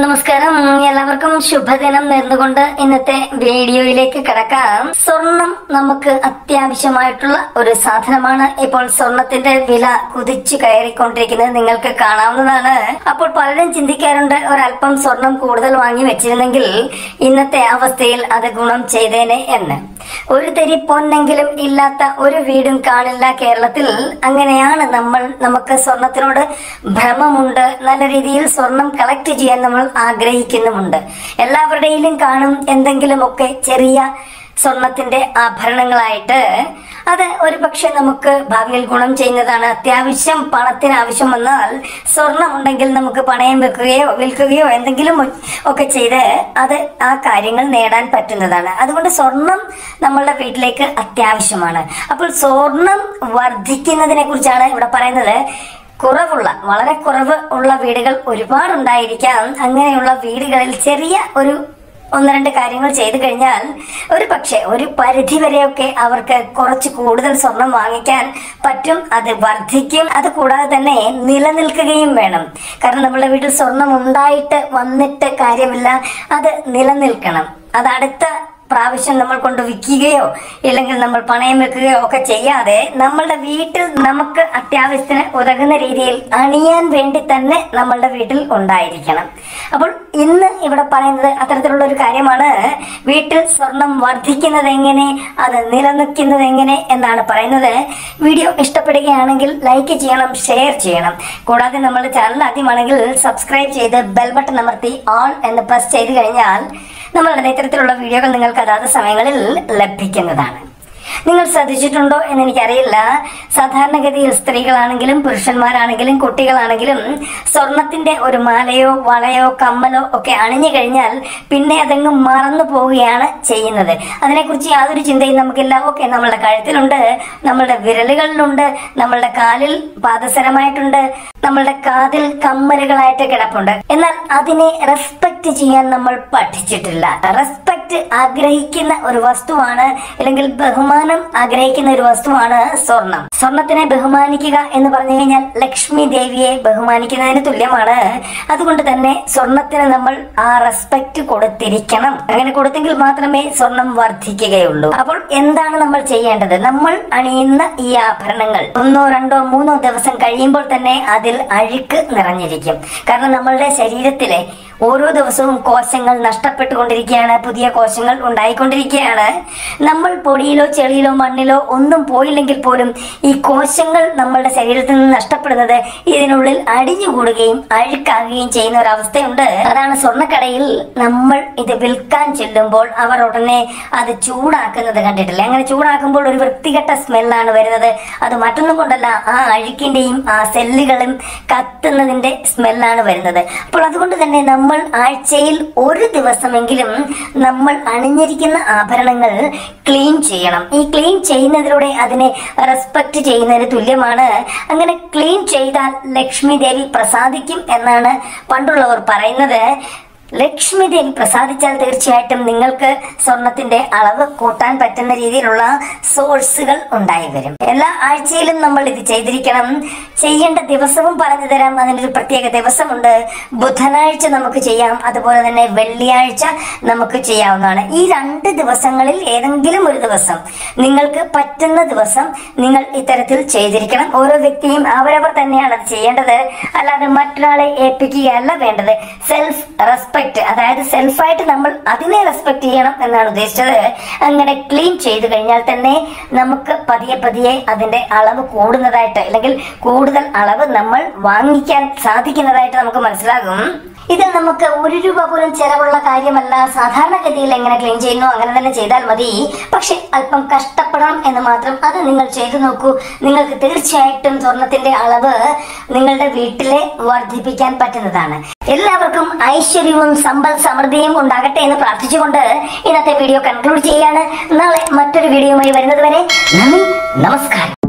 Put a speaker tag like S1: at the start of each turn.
S1: നമസ്കാരം എല്ലാവർക്കും ശുഭദിനം നേർന്നുകൊണ്ട് ഇന്നത്തെ വീഡിയോയിലേക്ക് കിടക്കാം സ്വർണം നമുക്ക് അത്യാവശ്യമായിട്ടുള്ള ഒരു സാധനമാണ് ഇപ്പോൾ സ്വർണത്തിന്റെ വില കുതിച്ചു കയറിക്കൊണ്ടിരിക്കുന്നത് നിങ്ങൾക്ക് കാണാവുന്നതാണ് അപ്പോൾ പലരും ചിന്തിക്കാറുണ്ട് ഒരല്പം സ്വർണം കൂടുതൽ വാങ്ങി വെച്ചിരുന്നെങ്കിൽ ഇന്നത്തെ അവസ്ഥയിൽ അത് ഗുണം ചെയ്തേനെ എന്ന് ഒരു തരി പൊന്നെങ്കിലും ഇല്ലാത്ത ഒരു വീടും കാണില്ല കേരളത്തിൽ അങ്ങനെയാണ് നമ്മൾ നമുക്ക് സ്വർണത്തിനോട് ഭ്രമമുണ്ട് നല്ല രീതിയിൽ സ്വർണം കളക്ട് ചെയ്യാൻ നമ്മൾ ആഗ്രഹിക്കുന്നുമുണ്ട് എല്ലാവരുടെയിലും കാണും എന്തെങ്കിലുമൊക്കെ ചെറിയ സ്വർണത്തിന്റെ ആഭരണങ്ങളായിട്ട് അത് ഒരു പക്ഷെ നമുക്ക് ഭാവിയിൽ ഗുണം ചെയ്യുന്നതാണ് അത്യാവശ്യം പണത്തിന് ആവശ്യം വന്നാൽ സ്വർണം ഉണ്ടെങ്കിൽ നമുക്ക് പണയം വെക്കുകയോ വിൽക്കുകയോ എന്തെങ്കിലും ഒക്കെ ചെയ്ത് അത് ആ കാര്യങ്ങൾ നേടാൻ പറ്റുന്നതാണ് അതുകൊണ്ട് സ്വർണം നമ്മളുടെ വീട്ടിലേക്ക് അത്യാവശ്യമാണ് അപ്പോൾ സ്വർണം വർദ്ധിക്കുന്നതിനെ കുറിച്ചാണ് ഇവിടെ പറയുന്നത് കുറവുള്ള വളരെ കുറവ് ഉള്ള വീടുകൾ ഒരുപാടുണ്ടായിരിക്കാം അങ്ങനെയുള്ള വീടുകളിൽ ചെറിയ ഒരു ഒന്ന് രണ്ട് കാര്യങ്ങൾ ചെയ്തു കഴിഞ്ഞാൽ ഒരു പക്ഷേ ഒരു പരിധി വരെയൊക്കെ അവർക്ക് കുറച്ച് കൂടുതൽ സ്വർണം വാങ്ങിക്കാൻ പറ്റും അത് വർദ്ധിക്കും അത് കൂടാതെ തന്നെ നിലനിൽക്കുകയും വേണം കാരണം നമ്മുടെ വീട്ടിൽ സ്വർണം ഉണ്ടായിട്ട് വന്നിട്ട് കാര്യമില്ല അത് നിലനിൽക്കണം അത് അടുത്ത പ്രാവശ്യം നമ്മൾ കൊണ്ട് വിൽക്കുകയോ ഇല്ലെങ്കിൽ നമ്മൾ പണയം വെക്കുകയോ ഒക്കെ ചെയ്യാതെ നമ്മളുടെ വീട്ടിൽ നമുക്ക് അത്യാവശ്യത്തിന് ഉതകുന്ന രീതിയിൽ അണിയാൻ വേണ്ടി തന്നെ നമ്മളുടെ വീട്ടിൽ ഉണ്ടായിരിക്കണം അപ്പോൾ ഇന്ന് ഇവിടെ പറയുന്നത് അത്തരത്തിലുള്ള ഒരു കാര്യമാണ് വീട്ടിൽ സ്വർണം വർദ്ധിക്കുന്നത് എങ്ങനെ അത് നിലനിൽക്കുന്നത് എങ്ങനെ എന്നാണ് പറയുന്നത് വീഡിയോ ഇഷ്ടപ്പെടുകയാണെങ്കിൽ ലൈക്ക് ചെയ്യണം ഷെയർ ചെയ്യണം കൂടാതെ നമ്മുടെ ചാനൽ ആദ്യമാണെങ്കിൽ സബ്സ്ക്രൈബ് ചെയ്ത് ബെൽ ബട്ടൺ അമർത്തി ഓൾ എന്ന് പ്രസ് ചെയ്ത് കഴിഞ്ഞാൽ നമ്മളുടെ ഇത്തരത്തിലുള്ള വീഡിയോകൾ നിങ്ങൾക്ക് അതാത് സമയങ്ങളിൽ ലഭിക്കുന്നതാണ് നിങ്ങൾ ശ്രദ്ധിച്ചിട്ടുണ്ടോ എന്ന് എനിക്കറിയില്ല സാധാരണഗതിയിൽ സ്ത്രീകളാണെങ്കിലും പുരുഷന്മാരാണെങ്കിലും കുട്ടികളാണെങ്കിലും സ്വർണത്തിന്റെ ഒരു മാലയോ വളയോ കമ്മലോ ഒക്കെ അണിഞ്ഞു കഴിഞ്ഞാൽ പിന്നെ അതങ്ങ് മറന്നു പോവുകയാണ് ചെയ്യുന്നത് അതിനെക്കുറിച്ച് യാതൊരു ചിന്തയും നമുക്കില്ല ഓക്കെ നമ്മളുടെ കഴുത്തിലുണ്ട് നമ്മളുടെ വിരലുകളിലുണ്ട് നമ്മളുടെ കാലിൽ പാദസരമായിട്ടുണ്ട് നമ്മളുടെ കാതിൽ കമ്മലുകളായിട്ട് കിടപ്പുണ്ട് എന്നാൽ അതിനെ റെസ്പെക്ട് ചെയ്യാൻ നമ്മൾ പഠിച്ചിട്ടില്ല റെസ്പെക്ട് ആഗ്രഹിക്കുന്ന ഒരു വസ്തുവാണ് അല്ലെങ്കിൽ ബഹുമാനം ആഗ്രഹിക്കുന്ന ഒരു വസ്തുവാണ് സ്വർണം സ്വർണത്തിനെ ബഹുമാനിക്കുക എന്ന് പറഞ്ഞു കഴിഞ്ഞാൽ ലക്ഷ്മി ദേവിയെ ബഹുമാനിക്കുന്നതിന് തുല്യമാണ് അതുകൊണ്ട് തന്നെ സ്വർണത്തിന് നമ്മൾ ആ റെസ്പെക്ട് കൊടുത്തിരിക്കണം അങ്ങനെ കൊടുത്തെങ്കിൽ മാത്രമേ സ്വർണം വർദ്ധിക്കുകയുള്ളൂ അപ്പോൾ എന്താണ് നമ്മൾ ചെയ്യേണ്ടത് നമ്മൾ അണിയുന്ന ഈ ആഭരണങ്ങൾ ഒന്നോ രണ്ടോ മൂന്നോ ദിവസം കഴിയുമ്പോൾ തന്നെ അതിൽ അഴുക്ക് നിറഞ്ഞിരിക്കും കാരണം നമ്മളുടെ ശരീരത്തിലെ ഓരോ ദിവസവും കോശങ്ങൾ നഷ്ടപ്പെട്ടുകൊണ്ടിരിക്കുകയാണ് പുതിയ കോശങ്ങൾ ഉണ്ടായിക്കൊണ്ടിരിക്കുകയാണ് നമ്മൾ പൊടിയിലോ ചെളിയിലോ മണ്ണിലോ ഒന്നും പോയില്ലെങ്കിൽ പോലും ഈ കോശങ്ങൾ നമ്മളുടെ ശരീരത്തിൽ നിന്ന് നഷ്ടപ്പെടുന്നത് ഇതിനുള്ളിൽ അടിഞ്ഞുകൂടുകയും അഴുക്കാകുകയും ചെയ്യുന്ന ഒരു അവസ്ഥയുണ്ട് അതാണ് സ്വർണ്ണക്കടയിൽ നമ്മൾ ഇത് വിൽക്കാൻ ചെല്ലുമ്പോൾ അവർ ഉടനെ അത് ചൂടാക്കുന്നത് കണ്ടിട്ടില്ല അങ്ങനെ ചൂടാക്കുമ്പോൾ ഒരു വൃത്തികെട്ട സ്മെല്ലാണ് വരുന്നത് അത് മറ്റൊന്നും കൊണ്ടല്ല ആ അഴുക്കിന്റെയും ആ സെല്ലുകളും കത്തുന്നതിന്റെ സ്മെല്ലാണ് വരുന്നത് അപ്പോൾ അതുകൊണ്ട് തന്നെ നമ്മൾ ആഴ്ചയിൽ ഒരു ദിവസമെങ്കിലും നമ്മൾ അണിഞ്ഞിരിക്കുന്ന ആഭരണങ്ങൾ ക്ലീൻ ചെയ്യണം ഈ ക്ലീൻ ചെയ്യുന്നതിലൂടെ അതിനെ റെസ്പെക്ട് ചെയ്യുന്നതിന് തുല്യമാണ് അങ്ങനെ ക്ലീൻ ചെയ്താൽ ലക്ഷ്മി ദേവി പ്രസാദിക്കും എന്നാണ് പണ്ടുള്ളവർ പറയുന്നത് ലക്ഷ്മി ദേവി പ്രസാദിച്ചാൽ തീർച്ചയായിട്ടും നിങ്ങൾക്ക് സ്വർണത്തിന്റെ അളവ് കൂട്ടാൻ പറ്റുന്ന രീതിയിലുള്ള സോഴ്സുകൾ ഉണ്ടായി വരും എല്ലാ ആഴ്ചയിലും നമ്മൾ ഇത് ചെയ്തിരിക്കണം ചെയ്യേണ്ട ദിവസവും പറഞ്ഞു തരാം അതിനൊരു പ്രത്യേക ദിവസമുണ്ട് ബുധനാഴ്ച നമുക്ക് ചെയ്യാം അതുപോലെ തന്നെ വെള്ളിയാഴ്ച നമുക്ക് ചെയ്യാവുന്നതാണ് ഈ രണ്ട് ദിവസങ്ങളിൽ ഏതെങ്കിലും ഒരു ദിവസം നിങ്ങൾക്ക് പറ്റുന്ന ദിവസം നിങ്ങൾ ഇത്തരത്തിൽ ചെയ്തിരിക്കണം ഓരോ വ്യക്തിയും അവരവർ തന്നെയാണ് അത് ചെയ്യേണ്ടത് അല്ലാതെ മറ്റൊരാളെ ഏൽപ്പിക്കുകയല്ല വേണ്ടത് സെൽഫ് റെസ്പെക്ട് അതായത് സെൽഫായിട്ട് നമ്മൾ അതിനെ റെസ്പെക്ട് ചെയ്യണം എന്നാണ് ഉദ്ദേശിച്ചത് അങ്ങനെ ക്ലീൻ ചെയ്തു കഴിഞ്ഞാൽ തന്നെ നമുക്ക് പതിയെ പതിയെ അതിന്റെ അളവ് കൂടുന്നതായിട്ട് അല്ലെങ്കിൽ കൂടുതൽ അളവ് നമ്മൾ വാങ്ങിക്കാൻ സാധിക്കുന്നതായിട്ട് നമുക്ക് മനസ്സിലാകും ഇതിൽ നമുക്ക് ഒരു രൂപ പോലും ചെലവുള്ള കാര്യമല്ല സാധാരണഗതിയിൽ എങ്ങനെ ക്ലീൻ ചെയ്യുന്നു അങ്ങനെ തന്നെ ചെയ്താൽ മതി പക്ഷെ അല്പം കഷ്ടപ്പെടണം എന്ന് മാത്രം അത് നിങ്ങൾ ചെയ്തു നോക്കൂ നിങ്ങൾക്ക് തീർച്ചയായിട്ടും സ്വർണത്തിന്റെ അളവ് നിങ്ങളുടെ വീട്ടിലെ വർദ്ധിപ്പിക്കാൻ പറ്റുന്നതാണ് എല്ലാവർക്കും ഐശ്വര്യവും സമ്പൽ സമൃദ്ധിയും ഉണ്ടാകട്ടെ എന്ന് പ്രാർത്ഥിച്ചുകൊണ്ട് ഇന്നത്തെ വീഡിയോ കൺക്ലൂഡ് ചെയ്യാണ് നാളെ മറ്റൊരു വീഡിയോയുമായി വരുന്നത് വരെ നന്ദി നമസ്കാരം